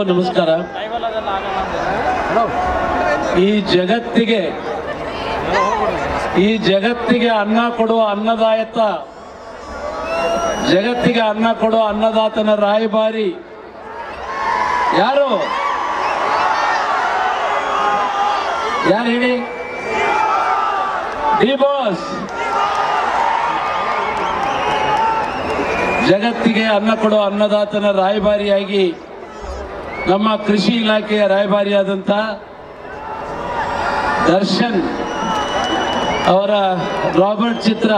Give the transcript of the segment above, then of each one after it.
ನಮಸ್ಕಾರ ಈ ಜಗತ್ತಿಗೆ ಈ ಜಗತ್ತಿಗೆ ಅನ್ನ ಕೊಡುವ ಅನ್ನದಾಯತ ಜಗತ್ತಿಗೆ ಅನ್ನ ಕೊಡುವ ಅನ್ನದಾತನ ರಾಯಭಾರಿ ಯಾರು ಯಾರು ಹೇಳಿ ಡಿ ಬಾಸ್ ಜಗತ್ತಿಗೆ ಅನ್ನ ಕೊಡುವ ಅನ್ನದಾತನ ರಾಯಭಾರಿಯಾಗಿ ನಮ್ಮ ಕೃಷಿ ಇಲಾಖೆಯ ರಾಯಭಾರಿಯಾದಂಥ ದರ್ಶನ್ ಅವರ ರಾಬರ್ಟ್ ಚಿತ್ರ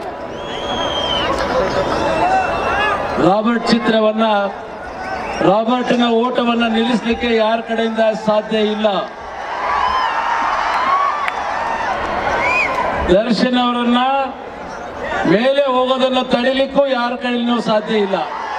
ರಾಬರ್ಟ್ ಚಿತ್ರವನ್ನ ರಾಬರ್ಟ್ನ ಓಟವನ್ನ ನಿಲ್ಲಿಸಲಿಕ್ಕೆ ಯಾರ ಕಡೆಯಿಂದ ಸಾಧ್ಯ ಇಲ್ಲ ದರ್ಶನ್ ಅವರನ್ನ ಮೇಲೆ ಹೋಗೋದನ್ನು ತಡಿಲಿಕ್ಕೂ ಯಾರ ಕಡೆಯೂ ಸಾಧ್ಯ ಇಲ್ಲ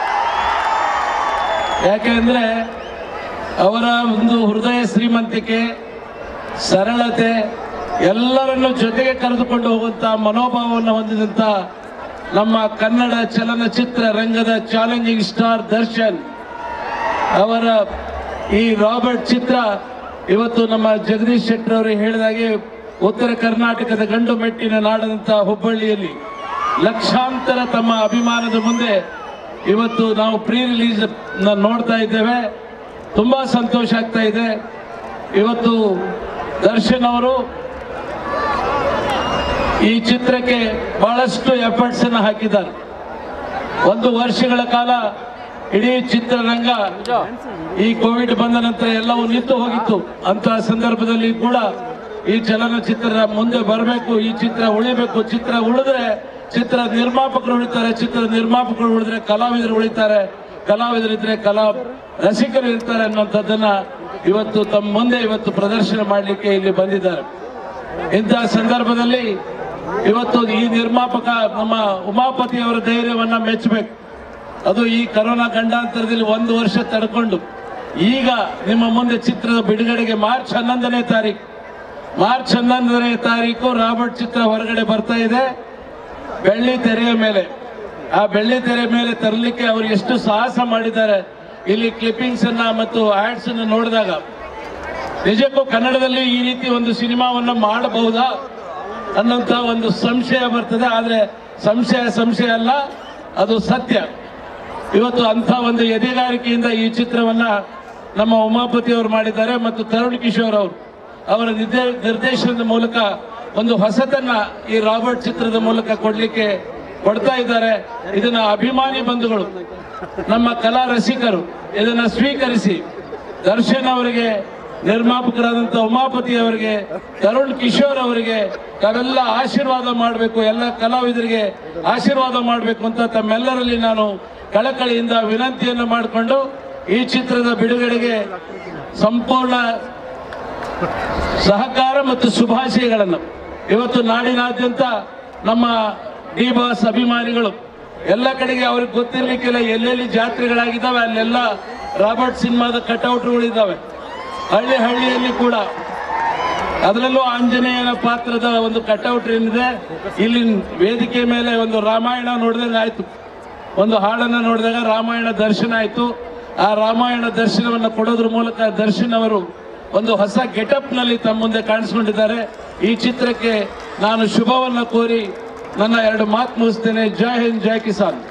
ಯಾಕೆಂದ್ರೆ ಅವರ ಒಂದು ಹೃದಯ ಶ್ರೀಮಂತಿಕೆ ಸರಳತೆ ಎಲ್ಲರನ್ನು ಜೊತೆಗೆ ಕರೆದುಕೊಂಡು ಹೋಗುವಂತ ಮನೋಭಾವವನ್ನು ಹೊಂದಿದಂತ ನಮ್ಮ ಕನ್ನಡ ಚಲನಚಿತ್ರ ರಂಗದ ಚಾಲೆಂಜಿಂಗ್ ಸ್ಟಾರ್ ದರ್ಶನ್ ಅವರ ಈ ರಾಬರ್ಟ್ ಚಿತ್ರ ಇವತ್ತು ನಮ್ಮ ಜಗದೀಶ್ ಶೆಟ್ಟರ್ ಅವರು ಹೇಳಿದಾಗೆ ಉತ್ತರ ಕರ್ನಾಟಕದ ಗಂಡು ಮೆಟ್ಟಿನ ನಾಡದಂತ ಹುಬ್ಬಳ್ಳಿಯಲ್ಲಿ ಲಕ್ಷಾಂತರ ತಮ್ಮ ಅಭಿಮಾನದ ಮುಂದೆ ಇವತ್ತು ನಾವು ಪ್ರೀ ರಿಲೀಸ್ ನೋಡ್ತಾ ಇದ್ದೇವೆ ತುಂಬಾ ಸಂತೋಷ ಆಗ್ತಾ ಇದೆ ಇವತ್ತು ದರ್ಶನ್ ಅವರು ಈ ಚಿತ್ರಕ್ಕೆ ಬಹಳಷ್ಟು ಎಫರ್ಟ್ಸ್ ಅನ್ನು ಹಾಕಿದ್ದಾರೆ ಒಂದು ವರ್ಷಗಳ ಕಾಲ ಇಡೀ ಚಿತ್ರರಂಗ ಈ ಕೋವಿಡ್ ಬಂದ ನಂತರ ಎಲ್ಲವೂ ನಿಂತು ಹೋಗಿತ್ತು ಅಂತಹ ಸಂದರ್ಭದಲ್ಲಿ ಕೂಡ ಈ ಚಲನಚಿತ್ರ ಮುಂದೆ ಬರಬೇಕು ಈ ಚಿತ್ರ ಉಳಿಬೇಕು ಚಿತ್ರ ಉಳಿದ್ರೆ ಚಿತ್ರ ನಿರ್ಮಾಪಕರು ಉಳಿತಾರೆ ಚಿತ್ರ ನಿರ್ಮಾಪಕರು ಉಳಿದ್ರೆ ಕಲಾವಿದರು ಉಳಿತಾರೆ ಕಲಾವಿದರಿದ್ರೆ ಕಲಾ ರಸಿಕರು ಇರ್ತಾರೆ ಅನ್ನುವಂಥದ್ದನ್ನ ಇವತ್ತು ತಮ್ಮ ಮುಂದೆ ಇವತ್ತು ಪ್ರದರ್ಶನ ಮಾಡಲಿಕ್ಕೆ ಇಲ್ಲಿ ಬಂದಿದ್ದಾರೆ ಇಂತಹ ಸಂದರ್ಭದಲ್ಲಿ ಇವತ್ತು ಈ ನಿರ್ಮಾಪಕ ನಮ್ಮ ಉಮಾಪತಿ ಅವರ ಧೈರ್ಯವನ್ನ ಮೆಚ್ಚಬೇಕು ಅದು ಈ ಕರೋನಾ ಗಂಡಾಂತರದಲ್ಲಿ ಒಂದು ವರ್ಷ ತಡ್ಕೊಂಡು ಈಗ ನಿಮ್ಮ ಮುಂದೆ ಚಿತ್ರದ ಬಿಡುಗಡೆಗೆ ಮಾರ್ಚ್ ಹನ್ನೊಂದನೇ ತಾರೀಕು ಮಾರ್ಚ್ ಹನ್ನೊಂದನೇ ತಾರೀಕು ರಾಬರ್ಟ್ ಚಿತ್ರ ಹೊರಗಡೆ ಬರ್ತಾ ಇದೆ ಬೆಳ್ಳಿ ತೆರೆಯ ಮೇಲೆ ಆ ಬೆಳ್ಳಿ ತೆರೆ ಮೇಲೆ ತರಲಿಕ್ಕೆ ಅವರು ಎಷ್ಟು ಸಾಹಸ ಮಾಡಿದ್ದಾರೆ ಇಲ್ಲಿ ಕ್ಲಿಪ್ಪಿಂಗ್ಸ್ ಅನ್ನ ಮತ್ತು ಆಡ್ಸ್ ಅನ್ನು ನೋಡಿದಾಗ ನಿಜಕ್ಕೂ ಕನ್ನಡದಲ್ಲಿ ಈ ರೀತಿ ಒಂದು ಸಿನಿಮಾವನ್ನು ಮಾಡಬಹುದಾ ಅನ್ನೋಂಥ ಒಂದು ಸಂಶಯ ಬರ್ತದೆ ಆದರೆ ಸಂಶಯ ಸಂಶಯ ಅಲ್ಲ ಅದು ಸತ್ಯ ಇವತ್ತು ಅಂಥ ಒಂದು ಎದೆಗಾರಿಕೆಯಿಂದ ಈ ಚಿತ್ರವನ್ನ ನಮ್ಮ ಉಮಾಪತಿ ಅವರು ಮಾಡಿದ್ದಾರೆ ಮತ್ತು ತರುಣ್ ಕಿಶೋರ್ ಅವರು ಅವರ ನಿರ್ದೇ- ನಿರ್ದೇಶನದ ಮೂಲಕ ಒಂದು ಹೊಸತನ್ನ ಈ ರಾಬರ್ಟ್ ಚಿತ್ರದ ಮೂಲಕ ಕೊಡ್ಲಿಕ್ಕೆ ಕೊಡ್ತಾ ಇದ್ದಾರೆ ಇದನ್ನ ಅಭಿಮಾನಿ ಬಂಧುಗಳು ನಮ್ಮ ಕಲಾ ರಸಿಕರು ಇದನ್ನ ಸ್ವೀಕರಿಸಿ ದರ್ಶನ್ ಅವರಿಗೆ ನಿರ್ಮಾಪಕರಾದಂಥ ಉಮಾಪತಿ ಅವರಿಗೆ ತರುಣ್ ಕಿಶೋರ್ ಅವರಿಗೆ ತಾವೆಲ್ಲ ಆಶೀರ್ವಾದ ಮಾಡಬೇಕು ಎಲ್ಲ ಕಲಾವಿದರಿಗೆ ಆಶೀರ್ವಾದ ಮಾಡಬೇಕು ಅಂತ ತಮ್ಮೆಲ್ಲರಲ್ಲಿ ನಾನು ಕಳಕಳಿಯಿಂದ ವಿನಂತಿಯನ್ನು ಮಾಡಿಕೊಂಡು ಈ ಚಿತ್ರದ ಬಿಡುಗಡೆಗೆ ಸಂಪೂರ್ಣ ಸಹಕಾರ ಮತ್ತು ಶುಭಾಶಯಗಳನ್ನು ಇವತ್ತು ನಾಡಿನಾದ್ಯಂತ ನಮ್ಮ ಡಿ ಬಾಸ್ ಅಭಿಮಾನಿಗಳು ಎಲ್ಲ ಕಡೆಗೆ ಅವ್ರಿಗೆ ಗೊತ್ತಿರ್ಲಿಕ್ಕಿಲ್ಲ ಎಲ್ಲೆಲ್ಲಿ ಜಾತ್ರೆಗಳಾಗಿದ್ದಾವೆ ಅಲ್ಲೆಲ್ಲ ರಾಬರ್ಟ್ ಸಿನಿಮಾದ ಕಟೌಟ್ಗಳಿದ್ದಾವೆ ಹಳ್ಳಿ ಹಳ್ಳಿಯಲ್ಲಿ ಕೂಡ ಅದರಲ್ಲೂ ಆಂಜನೇಯನ ಪಾತ್ರದ ಒಂದು ಕಟೌಟ್ ಏನಿದೆ ಇಲ್ಲಿ ವೇದಿಕೆ ಮೇಲೆ ಒಂದು ರಾಮಾಯಣ ನೋಡಿದಂಗೆ ಆಯ್ತು ಒಂದು ಹಾಡನ್ನು ನೋಡಿದಾಗ ರಾಮಾಯಣ ದರ್ಶನ ಆಯ್ತು ಆ ರಾಮಾಯಣ ದರ್ಶನವನ್ನು ಕೊಡೋದ್ರ ಮೂಲಕ ದರ್ಶನ್ ಅವರು ಒಂದು ಹೊಸ ಗೆಟಪ್ ನಲ್ಲಿ ತಮ್ಮ ಮುಂದೆ ಕಾಣಿಸ್ಕೊಂಡಿದ್ದಾರೆ ಈ ಚಿತ್ರಕ್ಕೆ ನಾನು ಶುಭವನ್ನ ಕೋರಿ ನನ್ನ ಎರಡು ಮಾತು ಮುಗಿಸ್ತೇನೆ ಜೈ ಹಿಂದ್ ಜೈ ಕಿಸಾನ್